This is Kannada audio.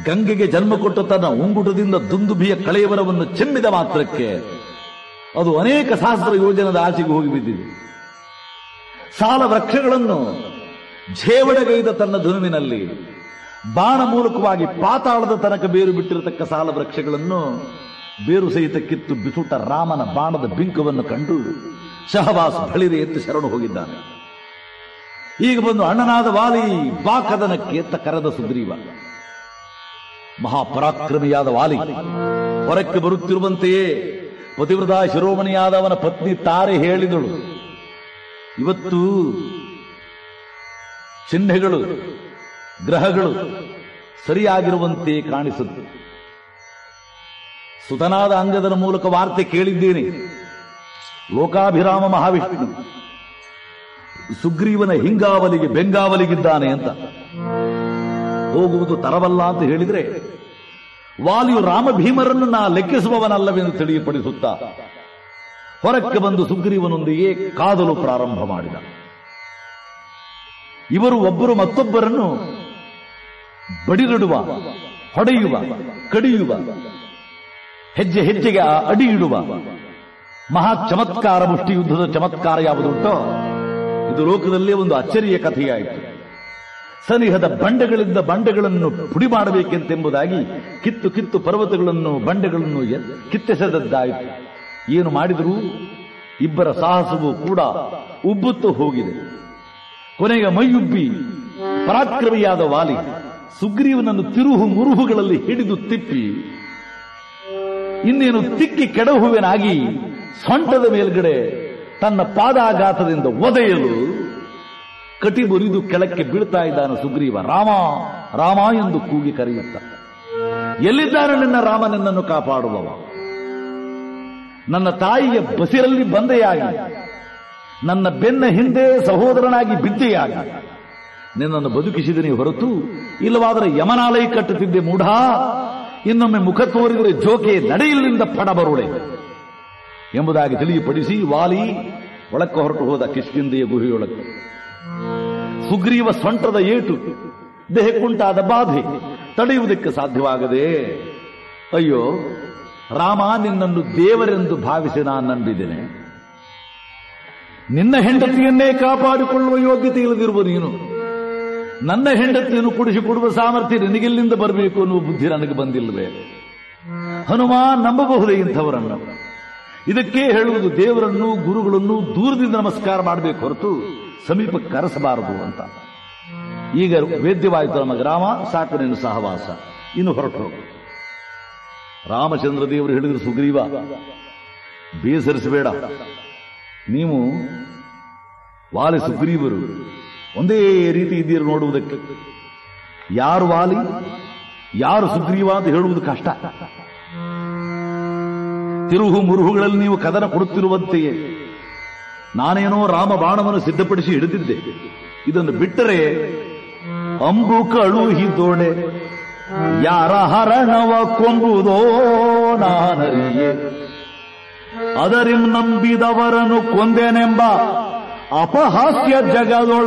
ಗಂಗೆಗೆ ಜನ್ಮ ಕೊಟ್ಟು ತನ್ನ ಉಂಗುಟದಿಂದ ದುಂದುಭಿಯ ಕಳೆಯವರವನ್ನು ಚೆಮ್ಮಿದ ಮಾತ್ರಕ್ಕೆ ಅದು ಅನೇಕ ಸಹಸ್ರ ಯೋಜನದ ಆಚೆಗೆ ಹೋಗಿ ಬಿದ್ದಿದೆ ಸಾಲ ವೃಕ್ಷಗಳನ್ನು ಝೇವಡಗೈದ ತನ್ನ ಧನುವಿನಲ್ಲಿ ಬಾಣ ಮೂಲಕವಾಗಿ ಪಾತಾಳದ ತನಕ ಬೇರು ಬಿಟ್ಟಿರತಕ್ಕ ಸಾಲ ವೃಕ್ಷಗಳನ್ನು ಬೇರು ಸಹಿತ ಕಿತ್ತು ಬಿಸುಟ ರಾಮನ ಬಾಣದ ಬಿಂಕವನ್ನು ಕಂಡು ಶಹವಾಸ್ ಬಳಿರೆ ಎತ್ತು ಶರಣು ಹೋಗಿದ್ದಾನೆ ಈಗ ಬಂದು ಅಣ್ಣನಾದ ವಾಲಿ ಬಾಕದನಕ್ಕೆ ಎತ್ತ ಕರೆದ ಸುಗ್ರೀವ ಮಹಾಪರಾಕ್ರಮಿಯಾದ ವಾಲಿ ಹೊರಕ್ಕೆ ಬರುತ್ತಿರುವಂತೆಯೇ ಪತಿವ್ರತ ಶಿರೋಮಣಿಯಾದ ಅವನ ಪತ್ನಿ ತಾರೆ ಹೇಳಿದಳು ಇವತ್ತು ಚಿಹ್ನೆಗಳು ಗ್ರಹಗಳು ಸರಿಯಾಗಿರುವಂತೆ ಕಾಣಿಸುತ್ತೆ ಸುತನಾದ ಅಂಗದನ ಮೂಲಕ ವಾರ್ತೆ ಕೇಳಿದ್ದೇನೆ ಲೋಕಾಭಿರಾಮ ಮಹಾವಿಷ್ಣು ಸುಗ್ರೀವನ ಹಿಂಗಾವಲಿಗೆ ಬೆಂಗಾವಲಿಗಿದ್ದಾನೆ ಅಂತ ಹೋಗುವುದು ತರವಲ್ಲ ಅಂತ ಹೇಳಿದ್ರೆ ವಾಲಿಯು ರಾಮಭೀಮರನ್ನು ನಾ ಲೆಕ್ಕಿಸುವವನಲ್ಲವೆಂದು ತಿಳಿಯಪಡಿಸುತ್ತಾ ಹೊರಕ್ಕೆ ಬಂದು ಸುಗ್ರೀವನೊಂದಿಗೆ ಕಾದಲು ಪ್ರಾರಂಭ ಮಾಡಿದ ಇವರು ಒಬ್ಬರು ಮತ್ತೊಬ್ಬರನ್ನು ಬಡಿದಿಡುವ ಹೊಡೆಯುವ ಕಡಿಯುವ ಹೆಜ್ಜೆ ಹೆಜ್ಜೆಗೆ ಆ ಅಡಿ ಇಡುವ ಮಹಾ ಚಮತ್ಕಾರ ಮುಷ್ಟಿ ಯುದ್ಧದ ಚಮತ್ಕಾರ ಯಾವುದುಂಟೋ ಇದು ಲೋಕದಲ್ಲೇ ಒಂದು ಅಚ್ಚರಿಯ ಕಥೆಯಾಯಿತು ಸನಿಹದ ಬಂಡೆಗಳಿಂದ ಬಂಡೆಗಳನ್ನು ಪುಡಿ ಮಾಡಬೇಕೆಂತೆಂಬುದಾಗಿ ಕಿತ್ತು ಕಿತ್ತು ಪರ್ವತಗಳನ್ನು ಬಂಡೆಗಳನ್ನು ಎ- ಕಿತ್ತೆಸೆದದ್ದಾಯಿತು ಏನು ಮಾಡಿದರೂ ಇಬ್ಬರ ಸಾಹಸವೂ ಕೂಡ ಉಬ್ಬುತ್ತು ಹೋಗಿದೆ ಕೊನೆಗೆ ಮೈಯುಬ್ಬಿ ಪರಾಕ್ರಮಿಯಾದ ವಾಲಿ ಸುಗ್ರೀವನನ್ನು ತಿರುಹು ಮುರುಹುಗಳಲ್ಲಿ ಹಿಡಿದು ತಿಪ್ಪಿ ಇನ್ನೇನು ತಿಕ್ಕಿ ಕೆಡಹುವೆನಾಗಿ ಸೊಂಟದ ಮೇಲ್ಗಡೆ ತನ್ನ ಪಾದಾಘಾತದಿಂದ ಒದೆಯಲು ಕಟಿ ಮುರಿದು ಕೆಳಕ್ಕೆ ಬೀಳ್ತಾ ಇದ್ದಾನೆ ಸುಗ್ರೀವ ರಾಮ ರಾಮ ಎಂದು ಕೂಗಿ ಕರೆಯುತ್ತ ಎಲ್ಲಿದ್ದಾನೆ ನಿನ್ನ ರಾಮ ನಿನ್ನನ್ನು ಕಾಪಾಡುವವ ನನ್ನ ತಾಯಿಯ ಬಸಿರಲ್ಲಿ ಬಂದೆಯಾಗಿ ನನ್ನ ಬೆನ್ನ ಹಿಂದೆ ಸಹೋದರನಾಗಿ ಬಿದ್ದೆಯಾಗಿ ನಿನ್ನನ್ನು ಬದುಕಿಸಿದನೇ ಹೊರತು ಇಲ್ಲವಾದರೆ ಯಮನಾಲಯ ಕಟ್ಟುತ್ತಿದ್ದೆ ಮೂಢ ಇನ್ನೊಮ್ಮೆ ಮುಖ ತೋರಿದರೆ ಜೋಕೆ ನಡೆಯಲಿಂದ ಪಡಬರುಳೆ ಎಂಬುದಾಗಿ ತಿಳಿಯಪಡಿಸಿ ವಾಲಿ ಒಳಕ್ಕೆ ಹೊರಟು ಹೋದ ಕಿಷ್ಕಿಂದೆಯ ಗುಹೆಯೊಳಗೆ ಸುಗ್ರೀವ ಸೊಂಟದ ಏಟು ದೇಹಕ್ಕುಂಟಾದ ಬಾಧೆ ತಡೆಯುವುದಕ್ಕೆ ಸಾಧ್ಯವಾಗದೆ ಅಯ್ಯೋ ರಾಮ ನಿನ್ನನ್ನು ದೇವರೆಂದು ಭಾವಿಸಿ ನಾನು ನಂಬಿದ್ದೇನೆ ನಿನ್ನ ಹೆಂಡತಿಯನ್ನೇ ಕಾಪಾಡಿಕೊಳ್ಳುವ ಯೋಗ್ಯತೆ ಇಲ್ಲದಿರುವ ನೀನು ನನ್ನ ಹೆಂಡತಿಯನ್ನು ಕುಡಿಸಿಕೊಡುವ ಸಾಮರ್ಥ್ಯ ನಿನಗೆಲ್ಲಿಂದ ಬರಬೇಕು ಅನ್ನುವ ಬುದ್ಧಿ ನನಗೆ ಬಂದಿಲ್ಲವೇ ಹನುಮ ನಂಬಬಹುದೇ ಇಂಥವರನ್ನು ಇದಕ್ಕೆ ಹೇಳುವುದು ದೇವರನ್ನು ಗುರುಗಳನ್ನು ದೂರದಿಂದ ನಮಸ್ಕಾರ ಮಾಡಬೇಕು ಹೊರತು ಸಮೀಪಕ್ಕೆ ಕರೆಸಬಾರದು ಅಂತ ಈಗ ವೇದ್ಯವಾಯಿತು ನಮ್ಮ ಗ್ರಾಮ ಸಾಕು ನಿನ್ನ ಸಹವಾಸ ಇನ್ನು ಹೊರಟು ಹೋಗು. ರಾಮಚಂದ್ರ ದೇವರು ಹೇಳಿದ್ರು ಸುಗ್ರೀವ ಬೇಸರಿಸಬೇಡ ನೀವು ವಾಲಿ ಸುಗ್ರೀವರು ಒಂದೇ ರೀತಿ ಇದ್ದೀರು ನೋಡುವುದಕ್ಕೆ ಯಾರು ವಾಲಿ ಯಾರು ಸುಗ್ರೀವ ಅಂತ ಹೇಳುವುದು ಕಷ್ಟ ತಿರುಹು ಮುರುಹುಗಳಲ್ಲಿ ನೀವು ಕದನ ಕೊಡುತ್ತಿರುವಂತೆಯೇ ನಾನೇನೋ ರಾಮ ಬಾಣವನ್ನು ಸಿದ್ಧಪಡಿಸಿ ಹಿಡಿದಿದ್ದೆ ಇದನ್ನು ಬಿಟ್ಟರೆ ಅಂಬು ಕಳುಹಿದೋಡೆ ಯಾರ ಹರಣವ ಕೊಂಬುದೋ ನಾನರಿಯೇ ಅದರಿಂ ನಂಬಿದವರನ್ನು ಕೊಂದೆನೆಂಬ ಅಪಹಾಸ್ಯ ಜಗದೊಳ